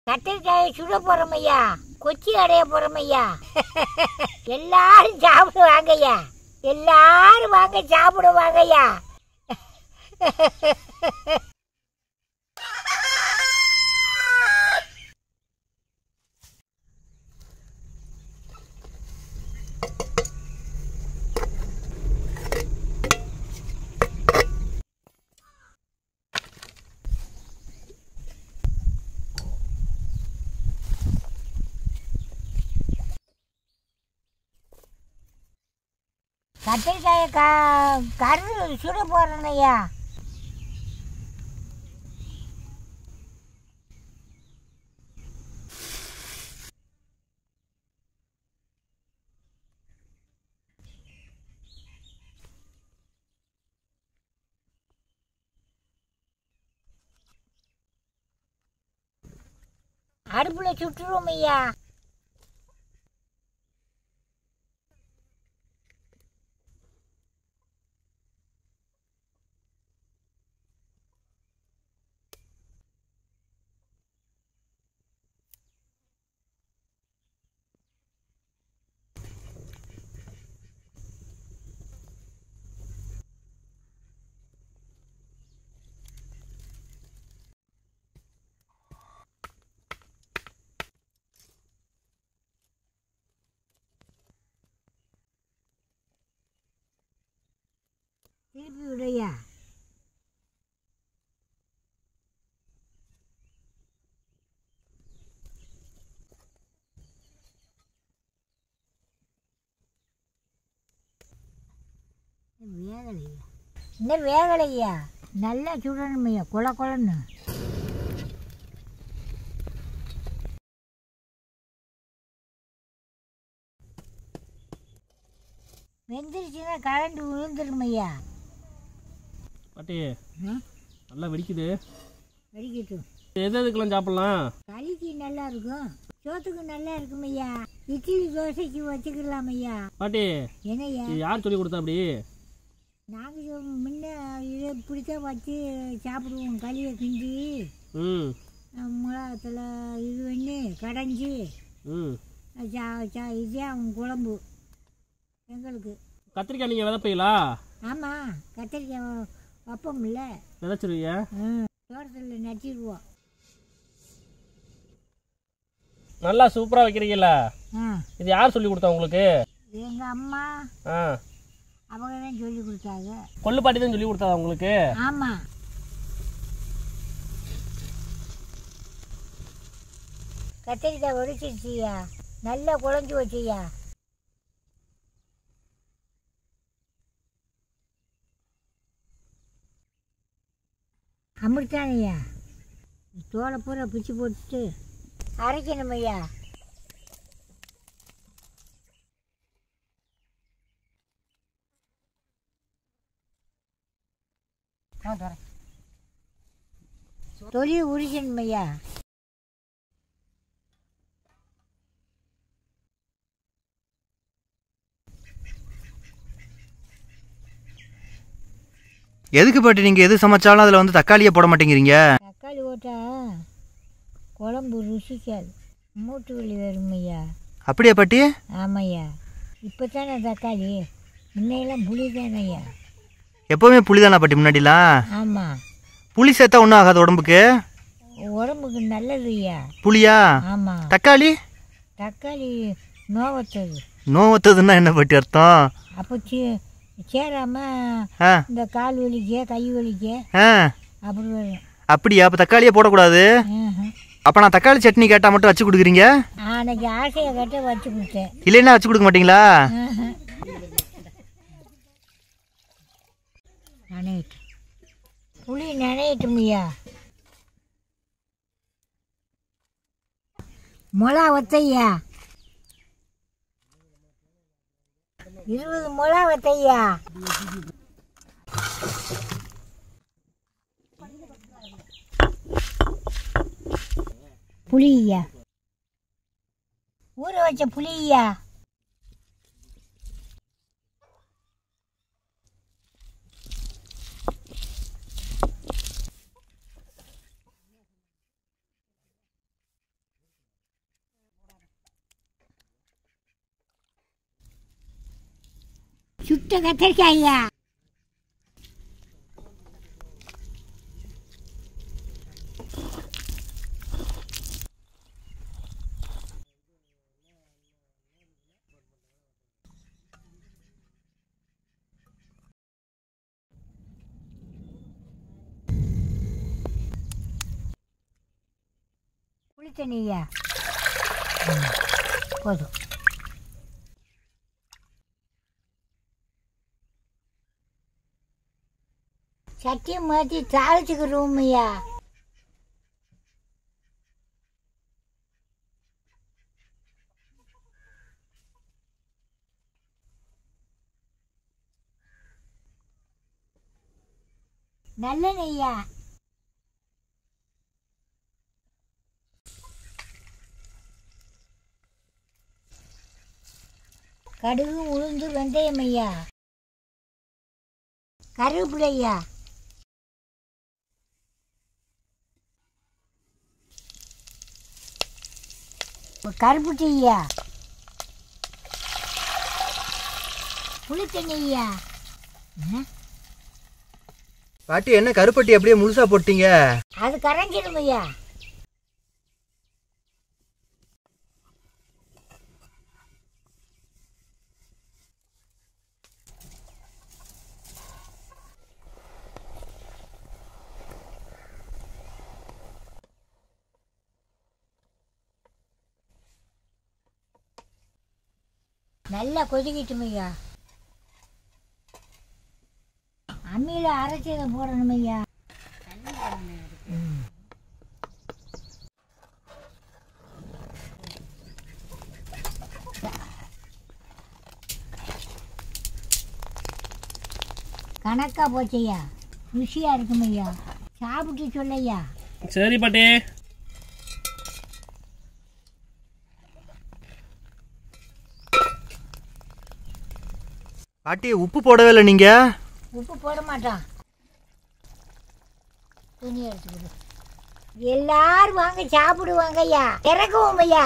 கத்திரிக்காயை சுட போறோம் ஐயா கொச்சி அடைய போறோம் ஐயா எல்லாரும் சாப்பிடுவாங்க ஐயா எல்லாரும் வாங்க சாப்பிடுவாங்க ஐயா கத்திரிக்காயை க கரு சுட போறோம் ஐயா அடுப்புல சுட்டுருவோம் ஐயா திருப்பி விடையா வேகலையா இன்னும் வேகலையா நல்லா சுடணும் ஐயா கொல கொலன்னு வெந்துருச்சுன்னா கரண்ட் விழுந்துரும் ஐயா பாட்டி ம் நல்லா வெடிக்குது வெடிக்கட்டும் எது எதுக்கெல்லாம் சாப்பிட்லாம் களிக்கு நல்லா இருக்கும் சோத்துக்கு நல்லா இருக்கும் ஐயா இட்லி தோசைக்கு வச்சுக்கலாம் ஐயா பாட்டி என்னய்யா இது யார் சொல்லி கொடுத்தா அப்படி நாங்கள் முன்ன இதை இப்படித்தான் வச்சு சாப்பிடுவோம் களியை கிண்டி ம் அஹ் மிளகாத்துல இது பண்ணி கடைஞ்சி ம் அஹ் சா சா இதே அவங்க குழம்பு எங்களுக்கு கத்திரிக்காய் நீங்கள் விதைப்பீங்களா ஆமாம் கத்திரிக்காய் வைப்போம்ல விதைச்சிருவீங்க தோட்டத்தில் நட்டிடுவோம் நல்லா சூப்பராக வைக்கிறீங்களா ஆ இது யார் சொல்லி கொடுத்தா உங்களுக்கு எங்கள் அம்மா ஆ அவங்க தான் சொல்லி கொடுத்தாங்க கொள்ளு பாட்டி தான் சொல்லி கொடுத்தா உங்களுக்கு ஆமாம் கத்திரிக்காய் ஒடிச்சிருச்சியா நல்லா குழஞ்சி வச்சியா அமிர்தானையா தோலை பூரா பிச்சு போட்டுட்டு அரைக்கணும் ஐயா தொலி உரிக்கணும் ஐயா எதுக்கு பாட்டி நீங்கள் எது சமைச்சாலும் அதில் வந்து தக்காளியே போட மாட்டேங்கிறீங்க தக்காளி போட்டா குழம்பு ருசிக்காது மூட்டு வலி வரும் ஐயா அப்படியா பாட்டி ஆமாய்யா இப்போ தானே தக்காளி முன்னையெல்லாம் புளி தானே ஐயா எப்போவுமே புளி தானா பாட்டி முன்னாடிலாம் ஆமாம் புளி சேர்த்தா ஒன்றும் ஆகாது உடம்புக்கு உடம்புக்கு நல்லது ஐயா புளியா ஆமாம் தக்காளி தக்காளி நோவத்தது நோவத்ததுன்னா என்ன பாட்டி அர்த்தம் அப்போ சே சேராமல் ஆ இந்த கால் வலிக்க கை வலிக்க ஆ அப்படி வரும் அப்படியா அப்போ தக்காளியே போடக்கூடாது ஆஹா. அப்போ நான் தக்காளி சட்னி கேட்டால் மட்டும் வச்சு கொடுக்குறீங்க அன்னைக்கு ஆசையை கட்ட வச்சு கொடுத்தேன் இல்லைன்னா வச்சு கொடுக்க மாட்டீங்களா ஆஹா. நனையட்டும் புளி நனையட்டும் ஐயா மொளா ஒத்தையா இருபது மொளா ஒத்தையா புளியா ஊற வச்ச புளியா சுட்ட கத்திரிக்காய் ஐயா புளித்தண்ணியா போதும் சட்டியை மாற்றி தாளிச்சுக்கிறோம் ஐயா நல்ல நெய்யா கடுகு உளுந்து வெந்தயம் ஐயா கருவேப்பிலை ஐயா கருப்பு டீயா புளித்தண்ணி ஐயா என்ன? பாட்டி என்ன கருப்பட்டி அப்படியே முழுசா போட்டீங்க அது கரைஞ்சிடும் ஐயா நல்லா கொதிக்கிட்டும் ஐயா அம்மியில் அரைச்சதை போடணும் ஐயா கணக்கா போச்சையா ருசியா இருக்கும் ஐயா சாப்பிட்டு சொல்லையா சரி பாட்டி பாட்டி உப்பு போடவே இல்லை நீங்க உப்பு போட மாட்டான் துணி எடுத்துக்கிடு எல்லாரும் வாங்க சாப்பிடுவாங்க ஐயா இறக்குவோம் ஐயா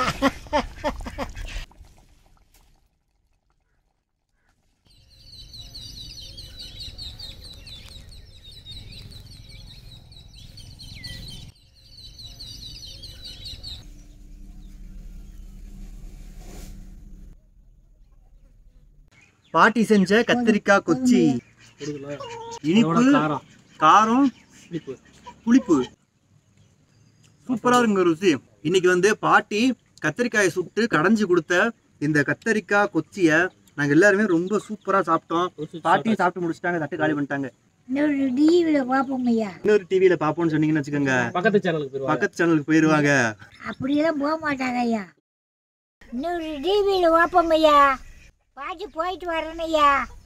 பாட்டி செஞ்ச கத்திரிக்காய் கொச்சி இனிப்பு காரம் காரம் புளிப்பு புளிப்பு சூப்பரா இருக்குங்க ருசி இன்னைக்கு வந்து பாட்டி கத்திரிக்காயை சுட்டு கடைஞ்சு கொடுத்த இந்த கத்திரிக்காய் கொச்சிய நாங்க எல்லாருமே ரொம்ப சூப்பரா சாப்பிட்டோம் பாட்டியும் சாப்பிட்டு முடிச்சிட்டாங்க தட்டு காலி பண்ணிட்டாங்க இன்னொரு டிவியில் பார்ப்போம் ஐயா இன்னொரு டிவியில பாப்போம்னு சொன்னீங்கன்னு வச்சுக்கோங்க பக்கத்து சேனலுக்கு போயிருவாங்க பக்கத்து சேனலுக்கு போயிருவாங்க அப்படியெல்லாம் போக மாட்டாங்க ஐயா இன்னொரு டிவியில் பார்ப்போம் ஐயா பாட்டு போயிட்டு வரேன் ஐயா